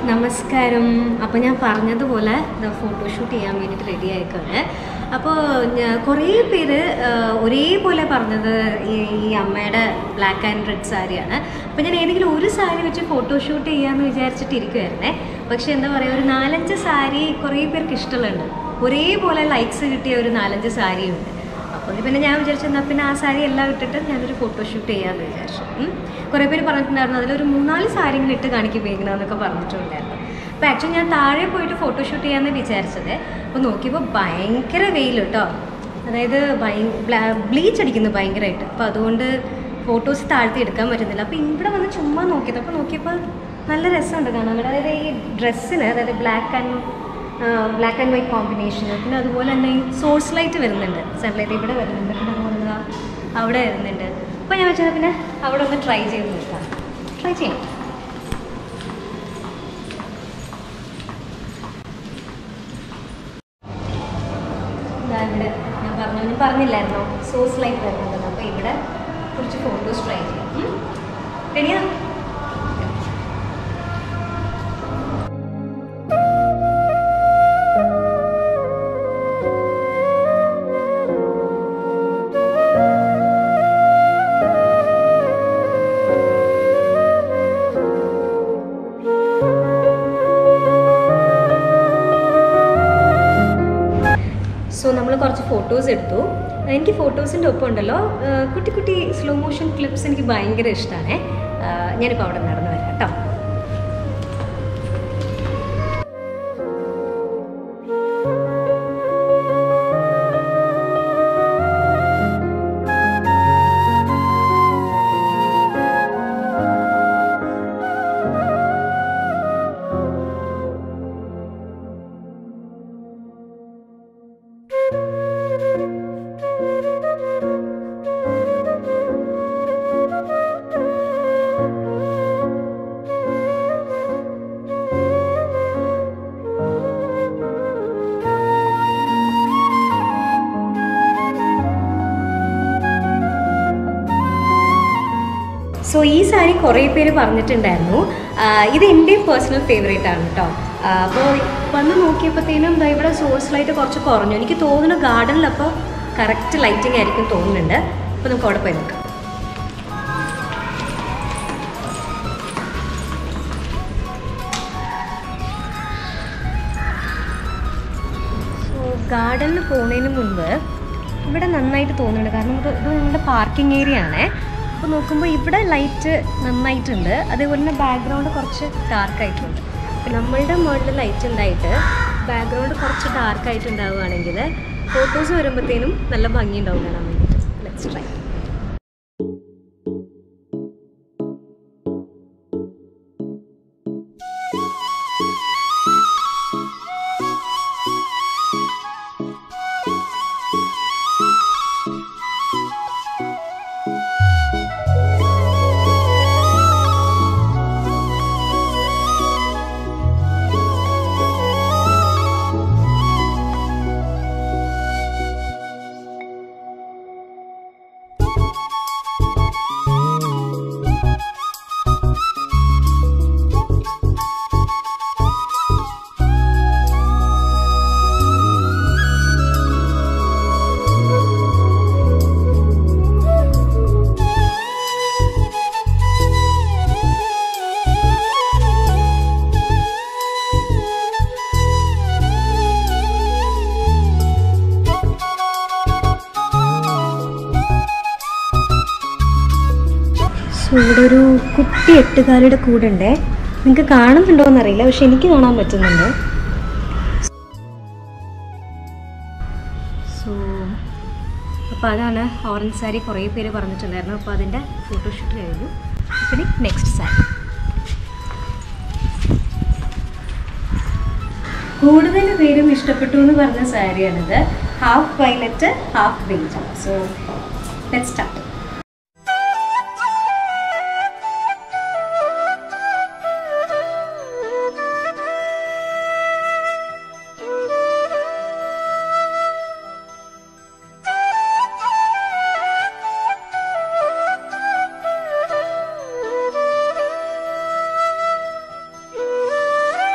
നമസ്കാരം അപ്പോൾ ഞാൻ പറഞ്ഞതുപോലെ ഫോട്ടോഷൂട്ട് ചെയ്യാൻ വേണ്ടിയിട്ട് റെഡി ആയിക്കാണ് അപ്പോൾ കുറേ പേര് ആ, ഒരേപോലെ പറഞ്ഞത് ഈ ഈ അമ്മയുടെ ബ്ലാക്ക് ആൻഡ് റെഡ് സാരിയാണ് അപ്പോൾ ഞാൻ ഏതെങ്കിലും ഒരു സാരി വെച്ച് ഫോട്ടോഷൂട്ട് ചെയ്യാമെന്ന് വിചാരിച്ചിട്ടിരിക്കുമായിരുന്നേ പക്ഷേ എന്താ പറയുക ഒരു നാലഞ്ച് സാരി കുറേ പേർക്ക് ഇഷ്ടമുണ്ട് ഒരേപോലെ ലൈക്സ് കിട്ടിയ ഒരു നാലഞ്ച് സാരിയുണ്ട് അപ്പോൾ പിന്നെ ഞാൻ വിചാരിച്ചു എന്നാൽ പിന്നെ ആ സാരി എല്ലാം ഇട്ടിട്ട് ഞാനൊരു ഫോട്ടോഷൂട്ട് ചെയ്യാമെന്ന് വിചാരിച്ചു ഉം. കുറേ പേര് പറഞ്ഞിട്ടുണ്ടായിരുന്നു അതിലൊരു മൂന്നാല് സാരി ഇങ്ങനെ ഇട്ട് കാണിക്കും വേഗണമെന്നൊക്കെ പറഞ്ഞിട്ടുണ്ടായിരുന്നു അപ്പോൾ ആക്ച്വലി ഞാൻ താഴെ പോയിട്ട് ഫോട്ടോഷൂട്ട് ചെയ്യാമെന്ന് വിചാരിച്ചത് അപ്പോൾ നോക്കിയപ്പോൾ ഭയങ്കര വെയിൽ കേട്ടോ അതായത് ബ്ലീച്ച് അടിക്കുന്നു ഭയങ്കരമായിട്ട് അപ്പോൾ അതുകൊണ്ട് ഫോട്ടോസ് താഴ്ത്തി എടുക്കാൻ പറ്റുന്നില്ല അപ്പോൾ ഇവിടെ വന്ന് ചുമ്മാ നോക്കിയത് അപ്പോൾ നോക്കിയപ്പോൾ നല്ല രസമുണ്ട് കാണാൻ വേണ്ടി അതായത് ഈ ഡ്രസ്സിന് അതായത് black and black and white combination പിന്നെ അതുപോലെ തന്നെ ഈ സോഴ്സ് ലൈറ്റ് വരുന്നുണ്ട് സൺലൈറ്റ് ഇവിടെ വരുന്നുണ്ട് പിന്നെ അതുപോലെ ദാ അവിടെ വരുന്നുണ്ട് അപ്പോൾ ഞാൻ വെച്ചാൽ പിന്നെ അവിടെ ഒന്ന് ട്രൈ ചെയ്ത് നോക്കാം ട്രൈ ചെയ്യാം ദാ ഇവിടെ ഞാൻ പറഞ്ഞു ഞാൻ പറഞ്ഞില്ലായിരുന്നോ സോഴ്സ് ലൈറ്റ് വരുന്നുണ്ടെന്ന് അപ്പോൾ ഇവിടെ കുറച്ച് ഫോട്ടോസ് ട്രൈ ചെയ്യാം റെഡിയാ സോ നമ്മൾ കുറച്ച് ഫോട്ടോസ് എടുത്തു എനിക്ക് ഫോട്ടോസിൻ്റെ ഒപ്പം ഉണ്ടല്ലോ ആ, കുട്ടി കുട്ടി സ്ലോ മോഷൻ ക്ലിപ്സ് എനിക്ക് ഭയങ്കര ഇഷ്ടമാണ് ഞാനിപ്പോൾ അവിടെ നടന്നു വരാം കേട്ടോ സോ ഈ സാരി കുറേ പേര് പറഞ്ഞിട്ടുണ്ടായിരുന്നു ആ, ഇത് എൻ്റെയും പേഴ്സണൽ ഫേവറേറ്റ് ആണ് കേട്ടോ അപ്പോൾ വന്ന് നോക്കിയപ്പോഴത്തേനും ദാ ഇവിടെ സോഴ്സ് ലൈറ്റ് കുറച്ച് കുറഞ്ഞു എനിക്ക് തോന്നുന്നു ഗാർഡനിൽ അപ്പോൾ കറക്റ്റ് ലൈറ്റിംഗ് ആയിരിക്കും തോന്നുന്നുണ്ട് അപ്പോൾ നമുക്ക് അവിടെ പോയി നോക്കാം സോ ഗാർഡനിൽ പോകുന്നതിന് മുൻപ് ഇവിടെ നന്നായിട്ട് തോന്നുന്നുണ്ട് കാരണം ഇത് ഇത് ഞങ്ങളുടെ പാർക്കിംഗ് ഏരിയ ആണേ അപ്പോൾ നോക്കുമ്പോൾ ഇവിടെ ലൈറ്റ് നന്നായിട്ടുണ്ട് അതേപോലെ തന്നെ ബാക്ക്ഗ്രൗണ്ട് കുറച്ച് ഡാർക്ക് ആയിട്ടുണ്ട് അപ്പോൾ നമ്മളുടെ മുകളിൽ ലൈറ്റ് ഉണ്ടായിട്ട് ബാക്ക്ഗ്രൗണ്ട് കുറച്ച് ഡാർക്ക് ആയിട്ടുണ്ടാവുകയാണെങ്കിൽ ഫോട്ടോസ് വരുമ്പോഴത്തേനും നല്ല ഭംഗി ഉണ്ടാവും കാണാൻ വേണ്ടിയിട്ട് ലെറ്റ്സ് ട്രൈ സോ ഇവിടെ ഒരു കുട്ടി എട്ടുകാലിയുടെ കൂടെ ഉണ്ടേ നിങ്ങൾക്ക് കാണുന്നുണ്ടോ എന്നറിയില്ല പക്ഷെ എനിക്ക് കാണാൻ പറ്റുന്നുണ്ട് സോ അപ്പോൾ അതാണ് ഓറഞ്ച് സാരി കുറേ പേര് പറഞ്ഞിട്ടുണ്ടായിരുന്നു അപ്പോൾ അതിൻ്റെ ഫോട്ടോഷൂട്ട് കഴിഞ്ഞു പിന്നെ നെക്സ്റ്റ് സാരി കൂടുതൽ പേരും ഇഷ്ടപ്പെട്ടു എന്ന് പറഞ്ഞ സാരിയാണിത് half violet half beige so let start Thank you.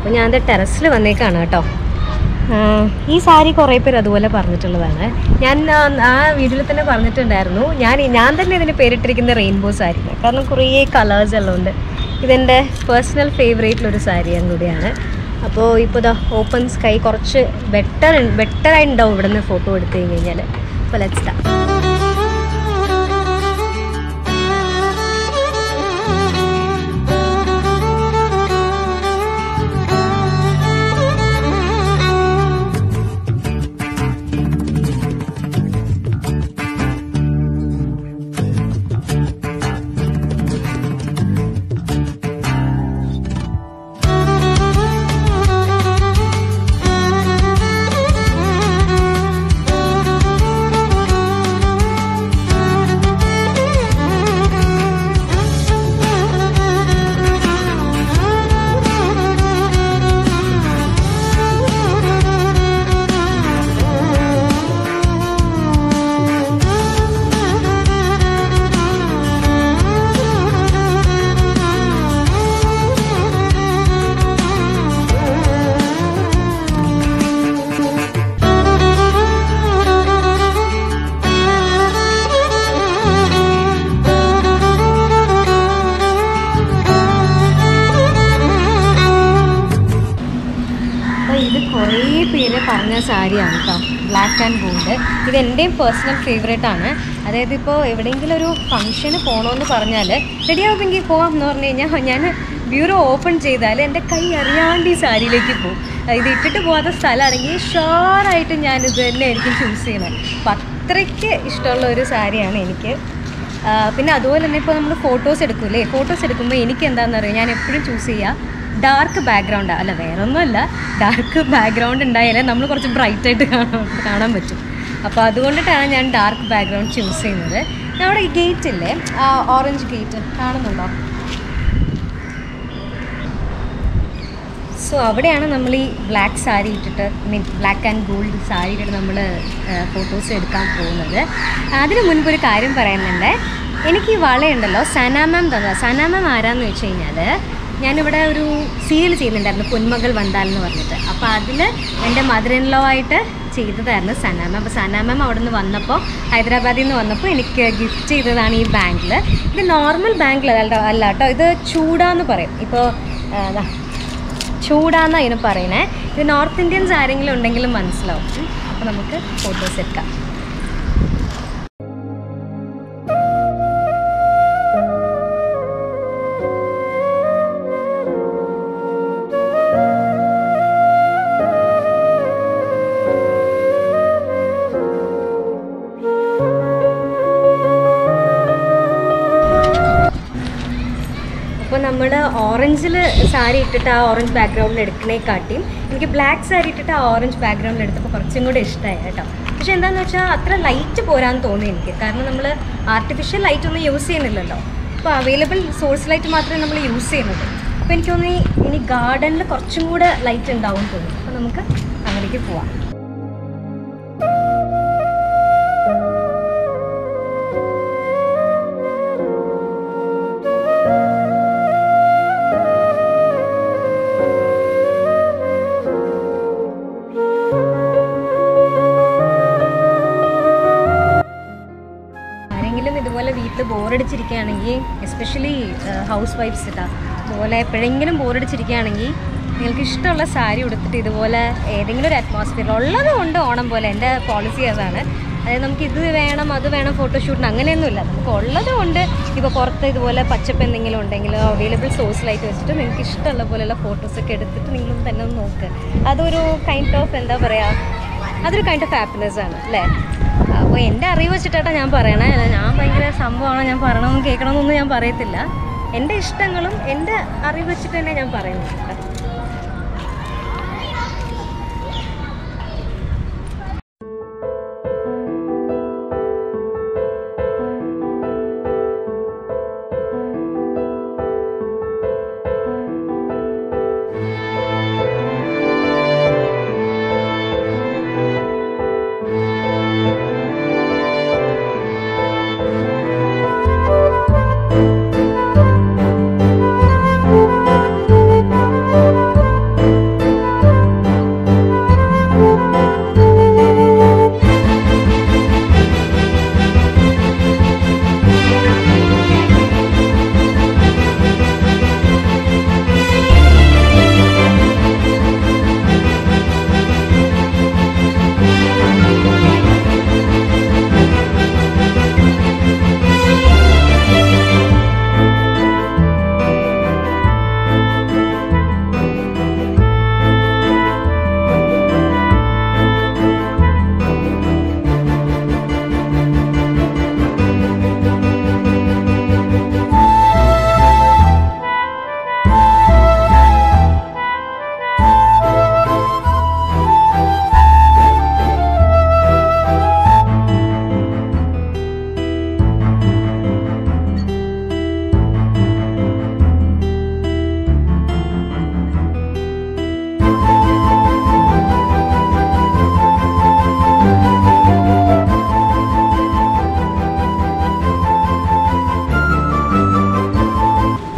അപ്പോൾ ഞാൻ അത് ടെറസിൽ വന്നേക്കാണ് കേട്ടോ ആഹ് ഈ സാരി കുറേ പേര് അതുപോലെ പറഞ്ഞിട്ടുള്ളതാണ് ഞാൻ ആ- ആ വീഡിയോയിൽ തന്നെ പറഞ്ഞിട്ടുണ്ടായിരുന്നു ഞാൻ ഞാൻ തന്നെ ഇതിന് പേരിട്ടിരിക്കുന്ന റെയിൻബോ സാരി കാരണം കുറേ കളേഴ്സ് എല്ലാം ഉണ്ട് ഇതെൻ്റെ പേഴ്സണൽ ഫേവറേറ്റിലൊരു സാരിയും കൂടിയാണ് അപ്പോൾ ഇപ്പോൾ ഇതാ ഓപ്പൺ സ്കൈ കുറച്ച് ബെറ്റർ ബെറ്ററായി ഉണ്ടാവും ഇവിടെ നിന്ന് ഫോട്ടോ എടുത്തു കഴിഞ്ഞ് കഴിഞ്ഞാൽ അപ്പോൾ ലെറ്റ് സ്റ്റാർട്ട് അപ്പോൾ ഇത് കുറേ പേര് പറഞ്ഞ സാരിയാണ് കേട്ടോ ബ്ലാക്ക് ആൻഡ് ഗോൾഡ് ഇത് എൻ്റെയും പേഴ്സണൽ ഫേവറേറ്റ് ആണ് അതായത് ഇപ്പോൾ എവിടെയെങ്കിലും ഒരു ഫംഗ്ഷന് പോകണമെന്ന് പറഞ്ഞാൽ റെഡി ആവുമെങ്കിൽ പോവാം എന്ന് പറഞ്ഞു കഴിഞ്ഞാൽ ഞാൻ ബ്യൂറോ ഓപ്പൺ ചെയ്താൽ എൻ്റെ കൈ അറിയാണ്ട് ഈ സാരിയിലേക്ക് പോകും ഇത് ഇട്ടിട്ട് പോകാത്ത സ്ഥലമാണെങ്കിൽ ഷുവറായിട്ട് ഞാൻ ഇത് തന്നെ ആയിരിക്കും ചൂസ് ചെയ്യുന്നത് അപ്പം അത്രയ്ക്ക് ഇഷ്ടമുള്ള ഒരു സാരിയാണ് എനിക്ക് ആ, പിന്നെ അതുപോലെ തന്നെ ഇപ്പോൾ നമ്മൾ ഫോട്ടോസ് എടുക്കൂലേ ഫോട്ടോസ് എടുക്കുമ്പോൾ എനിക്ക് എന്താണെന്ന് അറിയാം ഞാൻ എപ്പോഴും ചൂസ് ചെയ്യുക ഡാർക്ക് ബാക്ക്ഗ്രൗണ്ട് അല്ല വേറെ ഒന്നുമല്ല ഡാർക്ക് ബാക്ക്ഗ്രൗണ്ട് ഉണ്ടായാലേ നമ്മൾ കുറച്ച് ബ്രൈറ്റ് ആയിട്ട് കാണാൻ കാണാൻ പറ്റും അപ്പോൾ അതുകൊണ്ടിട്ടാണ് ഞാൻ ഡാർക്ക് ബാക്ക്ഗ്രൗണ്ട് ചൂസ് ചെയ്യുന്നത് നമ്മുടെ ഈ ഗേറ്റ് ഇല്ലേ ആ ഓറഞ്ച് ഗേറ്റ് കാണുന്നുണ്ടോ സോ അവിടെയാണ് നമ്മൾ ഈ ബ്ലാക്ക് സാരി ഇട്ടിട്ട് mean black and gold sari ഇട്ടിട്ട് നമ്മൾ ഫോട്ടോസ് എടുക്കാൻ പോകുന്നത് അതിന് മുൻപ് ഒരു കാര്യം പറയുന്നുണ്ട് എനിക്ക് ഈ വളയുണ്ടല്ലോ സന മാം തന്ന സന മാം ആരാന്ന് വെച്ച് കഴിഞ്ഞാൽ ഞാനിവിടെ ഒരു സീരിയൽ ചെയ്യുന്നുണ്ടായിരുന്നു പൊന്മകൾ വന്താൽ എന്ന് പറഞ്ഞിട്ട് അപ്പോൾ അതിൽ എൻ്റെ മദർ ഇൻ ലോ ആയിട്ട് ചെയ്തതായിരുന്നു സന മാം അപ്പോൾ സന മാം അവിടെ നിന്ന് വന്നപ്പോൾ ഹൈദരാബാദിൽ നിന്ന് വന്നപ്പോൾ എനിക്ക് ഗിഫ്റ്റ് ചെയ്തതാണ് ഈ ബാങ്കിൾ ഇത് നോർമൽ ബാങ്കിൾ അല്ല അല്ല കേട്ടോ ഇത് ചൂടാന്ന് പറയും ഇപ്പോൾ ചൂടാന്ന് അതിന് പറയണേ ഇത് നോർത്ത് ഇന്ത്യൻസ് ആരെങ്കിലും ഉണ്ടെങ്കിലും മനസ്സിലാവും അപ്പോൾ നമുക്ക് ഫോട്ടോസ് എടുക്കാം അപ്പോൾ നമ്മൾ ഓറഞ്ചിൽ സാരി ഇട്ടിട്ട് ആ ഓറഞ്ച് ബാക്ക്ഗ്രൗണ്ടിൽ എടുക്കണേക്കാട്ടിയും എനിക്ക് ബ്ലാക്ക് സാരി ഇട്ടിട്ട് ആ ഓറഞ്ച് ബാക്ക്ഗ്രൗണ്ടിൽ എടുത്തപ്പോൾ കുറച്ചും കൂടെ ഇഷ്ടമായി കേട്ടോ പക്ഷെ എന്താണെന്ന് വെച്ചാൽ അത്ര ലൈറ്റ് പോരാന്ന് തോന്നി എനിക്ക് കാരണം നമ്മൾ ആർട്ടിഫിഷ്യൽ ലൈറ്റ് ഒന്നും യൂസ് ചെയ്യുന്നില്ലല്ലോ അപ്പോൾ അവൈലബിൾ സോഴ്സ് ലൈറ്റ് മാത്രമേ നമ്മൾ യൂസ് ചെയ്യുന്നുള്ളൂ അപ്പോൾ എനിക്ക് തോന്നി ഇനി ഗാർഡനിൽ കുറച്ചും കൂടെ ലൈറ്റ് ഉണ്ടാവും എന്ന് തോന്നി അപ്പോൾ നമുക്ക് അങ്ങോട്ടേക്ക് പോവാം ആരെങ്കിലും ഇതുപോലെ വീട്ടിൽ ബോറടിച്ചിരിക്കുകയാണെങ്കിൽ എസ്പെഷ്യലി ഹൗസ് വൈഫ്സ് ഇട്ടാ അതുപോലെ എപ്പോഴെങ്കിലും ബോറടിച്ചിരിക്കുകയാണെങ്കിൽ നിങ്ങൾക്ക് ഇഷ്ടമുള്ള സാരി ഉടുത്തിട്ട് ഇതുപോലെ ഏതെങ്കിലും ഒരു അറ്റ്മോസ്ഫിയർ ഉള്ളത് കൊണ്ട് ഓണം പോലെ എൻ്റെ പോളിസി അതാണ് അതായത് നമുക്ക് ഇത് വേണം അത് വേണം ഫോട്ടോഷൂട്ടിന് അങ്ങനെയൊന്നുമില്ല നമുക്ക് ഉള്ളത് കൊണ്ട് ഇപ്പോൾ പുറത്ത് ഇതുപോലെ പച്ചപ്പ് എന്തെങ്കിലും ഉണ്ടെങ്കിൽ അവൈലബിൾ സോഴ്സിലായിട്ട് വെച്ചിട്ട് നിങ്ങൾക്ക് ഇഷ്ടമുള്ള പോലെയുള്ള ഫോട്ടോസൊക്കെ എടുത്തിട്ട് നിങ്ങളും തന്നെ ഒന്ന് നോക്ക് അതൊരു കൈൻഡ് ഓഫ് എന്താ പറയുക അതൊരു കൈൻഡ് ഓഫ് ഹാപ്പിനെസ് ആണ് അല്ലേ അപ്പോൾ എൻ്റെ അറിവ് വെച്ചിട്ടാണ് ഞാൻ പറയണേ അല്ല ഞാൻ ഭയങ്കര സംഭവമാണ് ഞാൻ പറയണമെന്നും കേൾക്കണമെന്നൊന്നും ഞാൻ പറയത്തില്ല എൻ്റെ ഇഷ്ടങ്ങളും എൻ്റെ അറിവ് വെച്ചിട്ട് തന്നെ ഞാൻ പറയുന്നത് കേട്ടോ.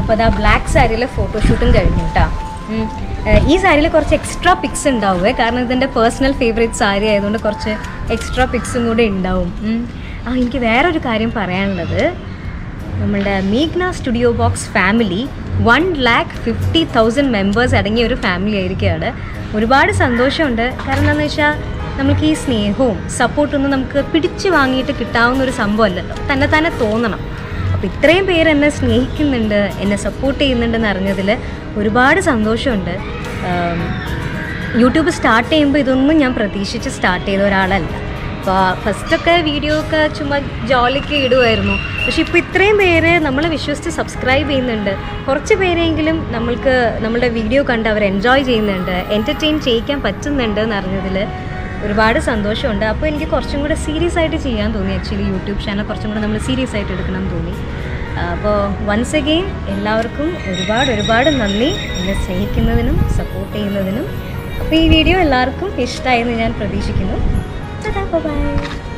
അപ്പോൾ അത് ആ ബ്ലാക്ക് സാരിയിലെ ഫോട്ടോഷൂട്ടും കഴിഞ്ഞു കേട്ടോ ഉം. ഏഹ് ഈ സാരിയിൽ കുറച്ച് എക്സ്ട്രാ പിക്സ് ഉണ്ടാവുമേ കാരണം ഇതിൻ്റെ പേഴ്സണൽ ഫേവറേറ്റ് സാരി ആയതുകൊണ്ട് കുറച്ച് എക്സ്ട്രാ പിക്സും കൂടെ ഉണ്ടാവും ഉം. ആ എനിക്ക് വേറൊരു കാര്യം പറയാനുള്ളത് നമ്മളുടെ മീഗ്ന studio box family one lakh fifty thousand members അടങ്ങിയ ഒരു ഫാമിലി ആയിരിക്കുകയാണ് ഒരുപാട് സന്തോഷമുണ്ട് കാരണം എന്താണെന്ന് വെച്ചാൽ നമുക്ക് ഈ സ്നേഹവും സപ്പോർട്ടൊന്നും നമുക്ക് പിടിച്ചു വാങ്ങിയിട്ട് കിട്ടാവുന്ന ഒരു സംഭവമല്ലല്ലോ തന്നെ തന്നെ തോന്നണം അപ്പോൾ ഇത്രയും പേര് എന്നെ സ്നേഹിക്കുന്നുണ്ട് എന്നെ സപ്പോർട്ട് ചെയ്യുന്നുണ്ടെന്ന് അറിഞ്ഞതിൽ ഒരുപാട് സന്തോഷമുണ്ട് ആം, യൂട്യൂബ് സ്റ്റാർട്ട് ചെയ്യുമ്പോൾ ഇതൊന്നും ഞാൻ പ്രതീക്ഷിച്ച് സ്റ്റാർട്ട് ചെയ്ത ഒരാളല്ല അപ്പോൾ ഫസ്റ്റൊക്കെ വീഡിയോ ഒക്കെ ചുമ്മാ ജോലിക്ക് ഇടുമായിരുന്നു പക്ഷെ ഇപ്പോൾ ഇത്രയും പേര് നമ്മളെ വിശ്വസിച്ച് സബ്സ്ക്രൈബ് ചെയ്യുന്നുണ്ട് കുറച്ച് പേരെങ്കിലും നമ്മൾക്ക് നമ്മളുടെ വീഡിയോ കണ്ട് അവർ എൻജോയ് ചെയ്യുന്നുണ്ട് എൻ്റർടൈൻ ചെയ്യിക്കാൻ പറ്റുന്നുണ്ട് എന്ന് അറിഞ്ഞതിൽ ഒരുപാട് സന്തോഷമുണ്ട് അപ്പോൾ എനിക്ക് കുറച്ചും കൂടെ സീരിയസ് ആയിട്ട് ചെയ്യാൻ തോന്നി ആക്ച്വലി യൂട്യൂബ് ചാനൽ കുറച്ചും കൂടെ നമ്മൾ സീരിയസ് ആയിട്ട് എടുക്കണം എന്ന് തോന്നി അപ്പോൾ വൺസ് അഗെയിൻ എല്ലാവർക്കും ഒരുപാട് ഒരുപാട് നന്ദി എന്നെ സ്നേഹിക്കുന്നതിനും സപ്പോർട്ട് ചെയ്യുന്നതിനും അപ്പോൾ ഈ വീഡിയോ എല്ലാവർക്കും ഇഷ്ടമായെന്ന് ഞാൻ പ്രതീക്ഷിക്കുന്നു ബൈ